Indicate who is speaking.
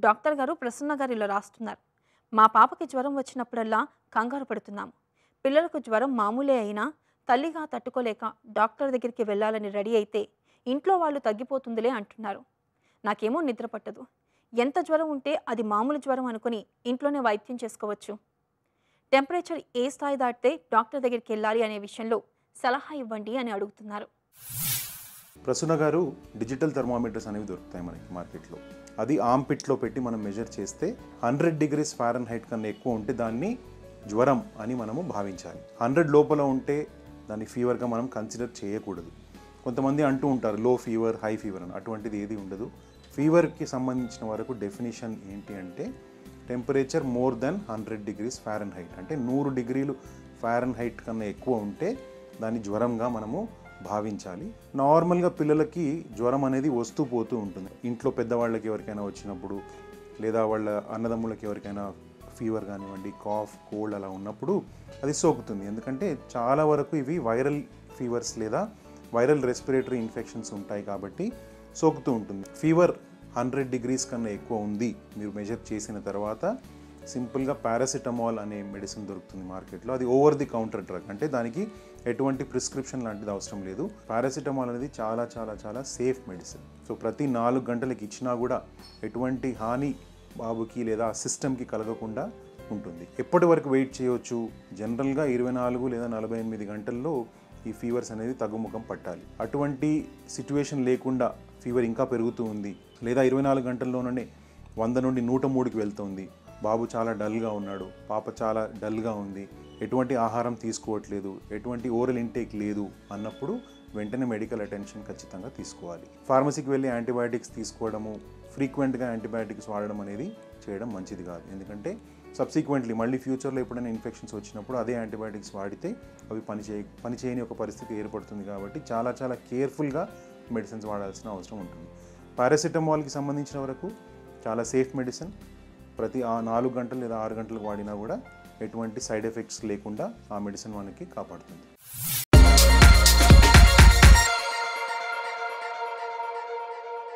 Speaker 1: doctor గారు ప్రసన్న గారు ఇలా రాస్తున్నారు మా పాపకి జ్వరం వచ్చినప్పుడల్లా కంగారు పడుతున్నాము పిల్లలకు జ్వరం మామూలే అయినా తల్లిగా తట్టుకోలేక డాక్టర్ దగ్గరికి వెళ్ళాలని రెడీ అయితే ఇంట్లో వాళ్ళు తగ్గిపోతుందిలే అంటున్నారు నాకేమో నిద్ర పట్టదు ఎంత జ్వరం ఉంటే అది మామూలు జ్వరం అనుకుని ఇంట్లోనే వైద్యం చేసుకోవచ్చు టెంపరేచర్ ఏ స్థాయి దాటితే డాక్టర్ దగ్గరికి వెళ్ళాలి అనే విషయంలో సలహా ఇవ్వండి అని అడుగుతున్నారు
Speaker 2: ప్రసన్న గారు డిజిటల్ థర్మామీటర్స్ అనేవి దొరుకుతాయి మనకి మార్కెట్లో అది ఆమ్ పిట్లో పెట్టి మనం మెజర్ చేస్తే హండ్రెడ్ డిగ్రీస్ ఫారెన్ హైట్ కన్నా ఎక్కువ ఉంటే దాన్ని జ్వరం అని మనము భావించాలి హండ్రెడ్ లోపల ఉంటే దాన్ని ఫీవర్గా మనం కన్సిడర్ చేయకూడదు కొంతమంది అంటూ ఉంటారు లో ఫీవర్ హై ఫీవర్ అని అటువంటిది ఏది ఉండదు ఫీవర్కి సంబంధించిన వరకు డెఫినేషన్ ఏంటి అంటే temperature more than hundred degrees Fahrenheit అంటే నూరు డిగ్రీలు ఫారెన్ హైట్ కన్నా ఎక్కువ ఉంటే దాన్ని జ్వరంగా మనము భావించాలి నార్మల్గా పిల్లలకి జ్వరం అనేది వస్తూ పోతూ ఉంటుంది ఇంట్లో పెద్దవాళ్ళకి ఎవరికైనా వచ్చినప్పుడు లేదా వాళ్ళ అన్నదమ్ములకి ఎవరికైనా ఫీవర్ కానివ్వండి కాఫ్ కోల్డ్ అలా ఉన్నప్పుడు అది సోకుతుంది ఎందుకంటే చాలా వరకు ఇవి వైరల్ ఫీవర్స్ లేదా వైరల్ రెస్పిరేటరీ ఇన్ఫెక్షన్స్ ఉంటాయి కాబట్టి సోకుతూ ఉంటుంది ఫీవర్ హండ్రెడ్ డిగ్రీస్ కన్నా ఎక్కువ ఉంది మీరు మెజర్ చేసిన తర్వాత సింపుల్గా పారాసిటమాల్ అనే మెడిసిన్ దొరుకుతుంది మార్కెట్లో అది ఓవర్ ది కౌంటర్ డ్రగ్ అంటే దానికి ఎటువంటి ప్రిస్క్రిప్షన్ లాంటిది అవసరం లేదు పారాసిటమాల్ అనేది చాలా చాలా చాలా సేఫ్ మెడిసిన్ సో ప్రతి నాలుగు గంటలకి ఇచ్చినా కూడా ఎటువంటి హాని బాబుకి లేదా సిస్టమ్కి కలగకుండా ఉంటుంది ఎప్పటి వరకు వెయిట్ చేయొచ్చు జనరల్గా ఇరవై నాలుగు లేదా నలభై ఎనిమిది గంటల్లో ఈ ఫీవర్స్ అనేది తగ్గుముఖం పట్టాలి అటువంటి సిచ్యువేషన్ లేకుండా ఫీవర్ ఇంకా పెరుగుతూ ఉంది లేదా ఇరవై నాలుగు గంటల్లోనే వంద నుండి నూట మూడుకి వెళ్తుంది బాబు చాలా డల్గా ఉన్నాడు పాప చాలా డల్గా ఉంది ఎటువంటి ఆహారం తీసుకోవట్లేదు ఎటువంటి ఓరల్ ఇంటేక్ లేదు అన్నప్పుడు వెంటనే మెడికల్ అటెన్షన్ ఖచ్చితంగా తీసుకోవాలి ఫార్మసీకి వెళ్ళి యాంటీబయాటిక్స్ తీసుకోవడము ఫ్రీక్వెంట్గా యాంటీబయాటిక్స్ వాడడం అనేది చేయడం మంచిది కాదు ఎందుకంటే సబ్సిక్వెంట్లీ మళ్ళీ ఫ్యూచర్లో ఎప్పుడైనా ఇన్ఫెక్షన్స్ వచ్చినప్పుడు అదే యాంటీబయాటిక్స్ వాడితే అవి పని చేయ పని చేయని ఒక పరిస్థితి ఏర్పడుతుంది కాబట్టి చాలా చాలా కేర్ఫుల్గా మెడిసిన్స్ వాడాల్సిన అవసరం ఉంటుంది పారాసిటమాల్కి సంబంధించిన వరకు చాలా సేఫ్ మెడిసిన్ ప్రతి ఆ నాలుగు గంటలు లేదా ఆరు గంటలకు వాడినా కూడా ఎటువంటి సైడ్ ఎఫెక్ట్స్ లేకుండా ఆ మెడిసిన్ మనకి కాపాడుతుంది